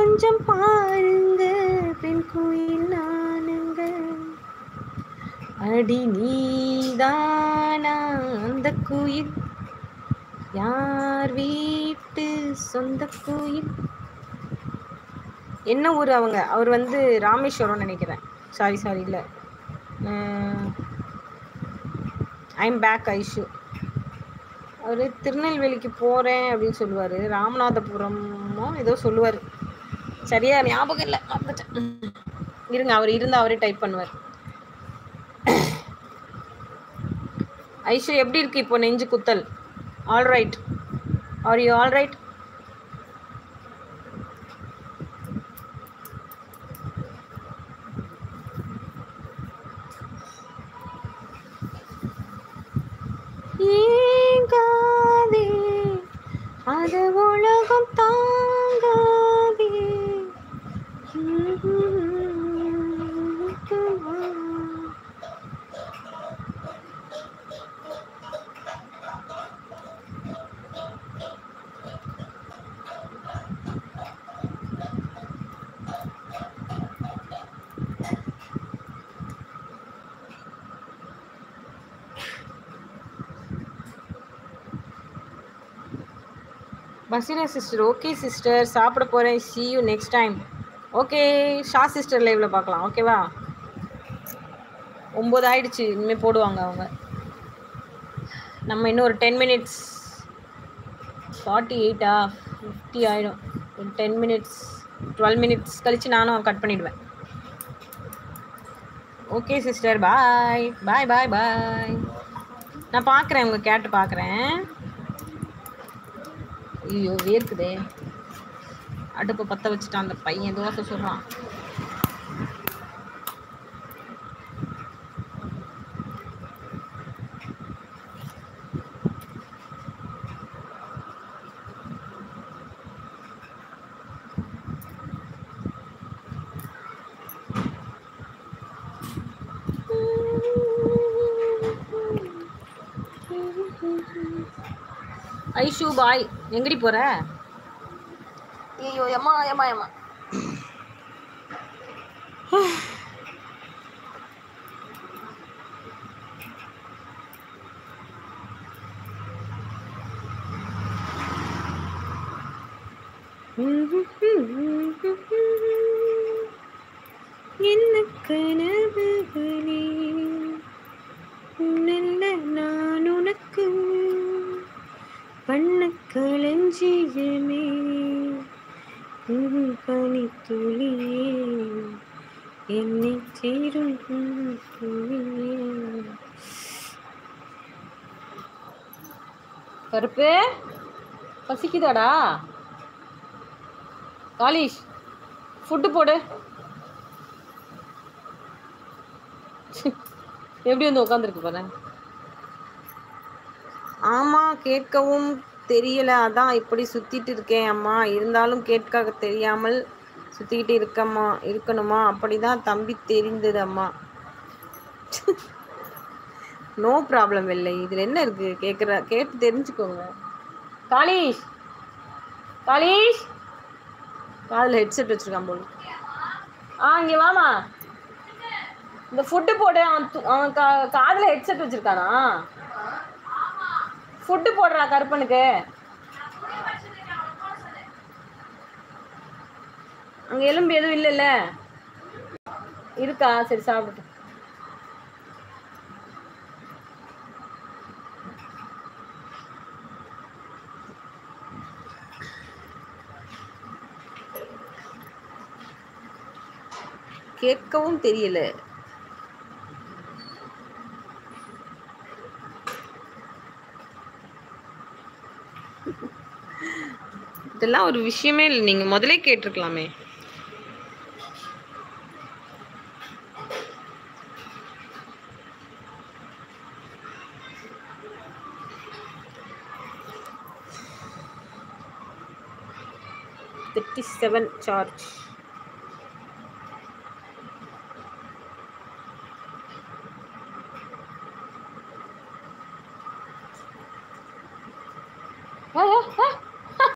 கொஞ்சம் பாருங்க பெண் குயில் நானுங்க அடி நீதானா அந்த குயில் யார் வீட்டு சொந்த குயில் என்ன ஊர் அவங்க அவர் வந்து ராமேஸ்வரம் நினைக்கிறேன் சாரி சாரி இல்லை ஐம் பேக் ஐஷு அவர் திருநெல்வேலிக்கு போகிறேன் அப்படின்னு சொல்லுவார் ராமநாதபுரமோ ஏதோ சொல்லுவார் சரியா ஞாபகம் இல்லை மறந்துட்டேன். ம். இருங்க அவர் இருந்தால் அவரே டைப் பண்ணுவார் ஐஷு எப்படி இருக்கு இப்போ நெஞ்சு குத்தல் all right are you all right ஏங்காதே அது உலகம் தாங்காதே பசீரா சிஸ்டர் ஓகே சிஸ்டர் சாப்பிட போகிறேன் see you next time okay ஷா சிஸ்டர் லைவில் பார்க்கலாம் ஓகேவா ஒம்பது ஆயிடுச்சு இனிமேல் போடுவாங்க அவங்க நம்ம இன்னும் ஒரு டென் மினிட்ஸ் ஃபார்ட்டி எயிட்டா ஃபிஃப்டி ஆகிடும் ஒரு டென் மினிட்ஸ் டுவெல் மினிட்ஸ் கழித்து நானும் கட் பண்ணிவிடுவேன் ஓகே சிஸ்டர் பாய் பாய் பாய் பாய் நான் பார்க்குறேன் உங்கள் கேட்டு பார்க்குறேன் ஐயோ வேர்க்குதே அடுப்பை பற்ற வச்சுட்டான் அந்த பையன் தோசை சொல்கிறான் ஐஷு பாய் எங்கடி போற ஐயோ எம்மா எம்மா எம்மா என்ன கனவுகளே நல்ல நான் உனக்கு பண்ணக்களஞ்சியமே பனித்துளியே என்னை சேரும் துளியே கருப்பு பசிக்குதாடா காலிஷ் ஃபுட்டு போடு எப்படி வந்து உட்காந்துருக்கு பாரு ஆமாம் கேட்கவும் தெரியல அதான் இப்படி சுற்றிட்டு இருக்கேன் அம்மா இருந்தாலும் கேட்க தெரியாமல் சுற்றிக்கிட்டு இருக்கம்மா இருக்கணுமா அப்படிதான் தம்பி தெரிந்தது அம்மா நோ ப்ராப்ளம் இல்லை இதில் என்ன இருக்குது கேட்குற கேட்டு தெரிஞ்சுக்கோங்க காளீஷ் காளீஷ் காதில் ஹெட்செட் வச்சுருக்கான் போல ஆ இங்கே வாமா இந்த ஃபுட்டு போடு அவன் து- அவன் கா காதில் ஹெட்செட் வச்சுருக்கானா ஃபுட்டு போடுறா கருப்பனுக்கு அங்கே எலும்பு எதுவும் இல்லைல்ல இருக்கா சரி சாப்பிட்டு கேட்கவும் தெரியல இதெல்லாம் ஒரு விஷயமே இல்லை நீங்க முதலே கேட்டிருக்கலாமே தேர்ட்டி செவன் சார்ஜ்